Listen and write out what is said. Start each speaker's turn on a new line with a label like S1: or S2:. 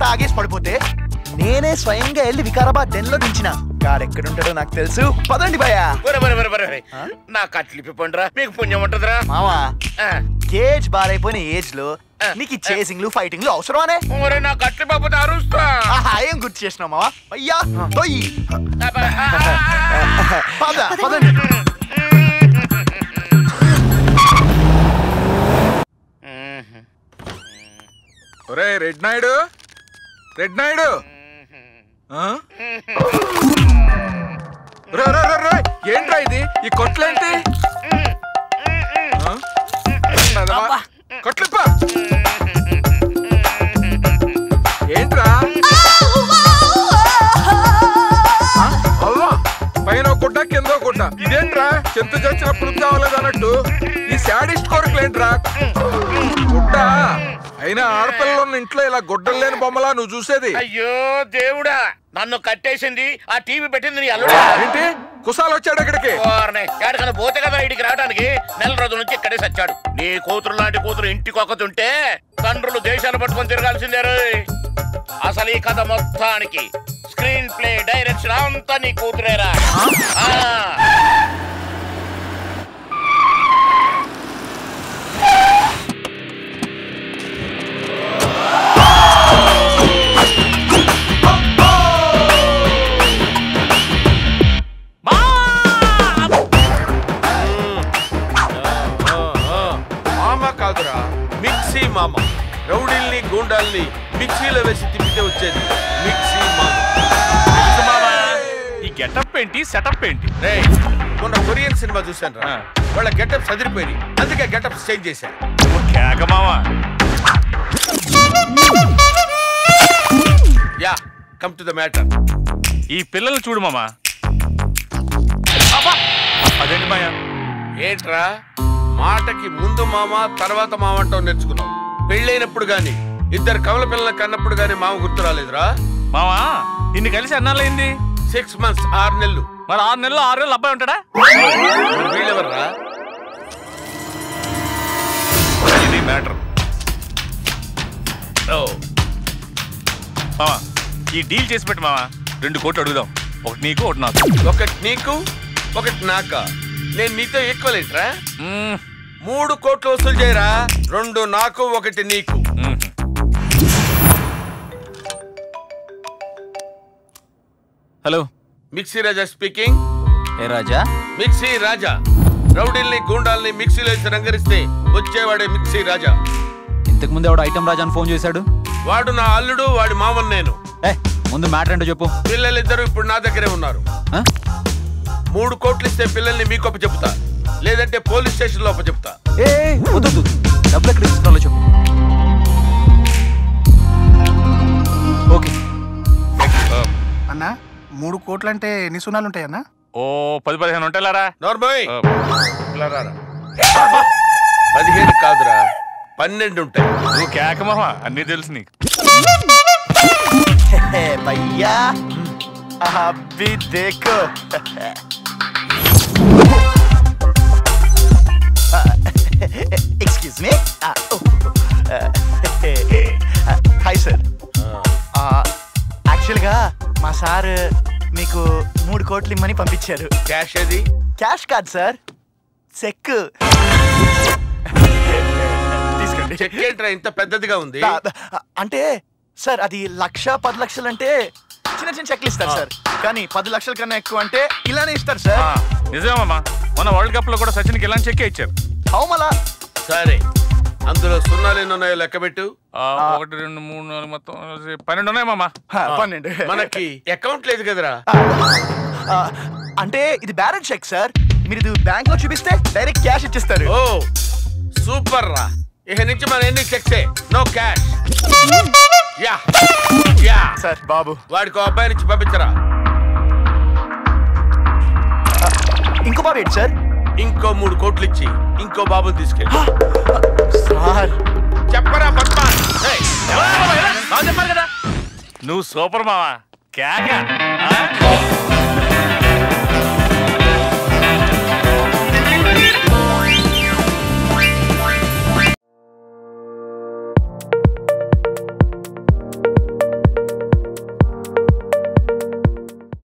S1: తాగేసి పడిపోతే నేనే స్వయంగా వెళ్ళి వికారాబాద్ డెన్ లో దించిన కార్ ఎక్కడుంటాడో నాకు తెలుసు పదండి భయ్యా
S2: బరే బరే బరే బరే నా కట్లిప్పి పండురా మీకు పుణ్యం ఉంటదిరా
S1: మావా
S2: ఆ.
S1: ఏజ్ బారైపోయిన ఏజ్ లో నీకు ఈ చేసింగ్లు ఫైటింగ్లు అవసరమానే
S2: ఒరే నా కట్లి బాబు అరుస్తా
S1: ఆహా, ఏం గుర్తు చేసినావు మావా అయ్యా తొయ్యి పద పదండి
S3: ఒరే రెడ్ నాయుడు రెడ్ నాయుడు ఆ? రే, రే, రే, రే, ఏంట్రా ఇది ఈ కొట్లేంటి ఆ? నదవా. కొట్లిప్ప ఏంట్రా ఆ? అవ్వా పైన ఒక గుడ్డ కింద ఒక గుడ్డ ఇదేంట్రా చింత చచ్చినప్పుడు కావలేదు అన్నట్టు ఈ శాడిస్ట్ కొరకులేంట్రా గుడ్డ అయినా ఆడపిల్లలు ఉన్న ఇంట్లో ఇలా గుడ్డలు లేని బొమ్మలా నువ్వు చూసేది
S2: అయ్యో దేవుడా నన్ను కట్టేసింది ఆ టీవీ పెట్టింది నీ అల్లుడా
S3: ఏంటి కుసాలు వచ్చాడు ఇక్కడికి
S2: ఓర్నే, ఎక్కడికైనా పోతే కదా ఇంటికి రావడానికి నెల రోజుల నుంచి ఇక్కడే సచ్చాడు నీ కూతురు లాంటి కూతురు ఇంటికి ఒకతుంటే తండ్రులు దేశాలు పట్టుకొని తిరగాల్సిందే రోయ్. అసలు ఈ కథ మొత్తానికి స్క్రీన్ ప్లే డైరెక్షన్ అంతా నీ కూతురేరా ఆ.
S4: మామ కాదురా మిక్సీ మామ రౌడీల్ని గూండాల్ని మిక్సీలో వేసి తిప్పితే వచ్చేది మిక్సీ మామ
S5: ఈ గెటప్ ఏంటి సెటప్ ఏంటి
S4: రేయ్ మొన్న కొరియన్ సినిమా చూశాను రా వాళ్ళ గెటప్ చదిరిపోయి అందుకే గెటప్ చేంజ్ చేశాను
S5: కేక మావా
S4: yeah come to the matter
S5: ఈ పిల్లలు చూడు మామా అదేంటి మాయా
S4: ఏంట్రా మాటకి ముందు మామ తర్వాత మామ అంటావు నేర్చుకున్నావు పెళ్ళైనప్పుడు గాని ఇద్దరు కవల పిల్లల కన్నప్పుడు గాని మామ గుర్తు రాలేదురా
S5: మావా నిన్ను కలిసి ఎన్నాళ్ళైంది
S4: సిక్స్ మంత్స్ ఆరు నెలలు
S5: మరి ఆరు నెలలు ఆరు నెలలు అబ్బాయి ఉంటాడా
S4: మరి వీళ్ళెవర్రా
S5: ఇది మ్యాటర్ మావా ఈ డీల్ చేసి పెట్టి మావా రెండు కోట్లు అడుగుదాం ఒకటి నీకు ఒకటి నాకు
S4: ఒకటి నీకు ఒకటి నాక నేను నీతో ఈక్వల్ ఏంట్రా
S5: మ్మ్.
S4: మూడు కోట్లు వసూలు చేయరా రెండు నాకు ఒకటి నీకు
S5: మ్మ్. హలో
S4: మిక్సీ రాజా స్పీకింగ్
S1: ఏ రాజా
S4: మిక్సీ రాజా రౌడీల్ని గూండాల్ని మిక్సీలో వేసి రంగరిస్తే వచ్చేవాడే మిక్సీ రాజా
S6: ఇంతకు ముందు ఎవడు ఐటమ్ రాజా అని ఫోన్ చేశాడు
S4: వాడు నా అల్లుడు వాడి మామన్ నేను
S6: ఏ ముందు మ్యాటర్ ఏంటో చెప్పు
S4: పిల్లలిద్దరూ ఇప్పుడు నా దగ్గరే ఉన్నారు
S6: ఆ?
S4: మూడు కోట్లు ఇస్తే పిల్లల్ని మీకు అప్పు చెప్తా లేదంటే పోలీస్ స్టేషన్ లో చెప్తా
S6: ఏ ఏ, వద్దు వద్దు. డబ్బులు ఎక్కడ తీసుకోవాలో చెప్పు ఓకే
S7: అన్నా మూడు కోట్లంటే ఎన్ని సున్నాలు ఉంటాయన్నా
S5: ఓ పది పదిహేను ఉంటాయిలారా
S4: నార్మల్
S5: ఆ,
S4: ఇలా రారా. పదిహేను కాదురా పన్నెండు ఉంటాయి
S5: నువ్వు కేక మావా అన్నీ తెలుసు నీకు
S1: ఏ భయ్యా అభి దేఖో ఎక్స్క్యూజ్ మీ హాయ్ సార్ యాక్చువల్గా మా సార్ మీకు మూడు కోట్లు ఇమ్మని పంపించారు
S4: క్యాష్ అది
S1: క్యాష్ కాదు సార్ చెక్ తీసుకోండి
S4: చెక్ ఏంట్రా ఇంత పెద్దదిగా ఉంది
S1: దా- దా- అంటే సార్ అది లక్ష పది లక్షలు అంటే చిన్న చిన్న చెక్లు ఇస్తారు సార్ కానీ పది లక్షల కన్నా ఎక్కువ అంటే ఇలానే ఇస్తారు సార్
S5: ఆ, నిజమేమమ్మా మొన్న వరల్డ్ కప్ లో కూడా సచిన్కి ఇలాంటి చెక్కే ఇచ్చారు
S1: హౌమలా
S4: సరే అందులో సున్నాలు ఎన్ని ఉన్నాయో లెక్క పెట్టు
S5: ఆ, ఒకటి రెండు మూడు నాలుగు మొత్తం కలిసి పన్నెండు ఉన్నాయి మామా
S1: పన్నెండు
S4: మనకి అకౌంట్ లేదు కదరా
S1: ఆ, అంటే ఇది బ్యాలెన్స్ చెక్ సార్ మీరు ఇది బ్యాంక్ లో చూపిస్తే డైరెక్ట్ క్యాష్ ఇచ్చేస్తారు
S4: ఓ సూపర్ రా ఇక నుంచి మన ఎన్ని చెక్సే no cash yeah yeah
S1: sir బాబు
S4: వాడికి ఓ అబ్బాయి నుంచి పంపించరా
S1: ఇంకో బాబు ఏంటి సార్
S4: ఇంకో మూడు కోట్లు ఇచ్చి ఇంకో బాబుని తీసుకెళ్ళి
S1: సార్
S4: చెప్పరా పద్మా ఏయ్,
S5: చెప్పారు కదా నువ్వు సూపర్ మావా కేక ఆ?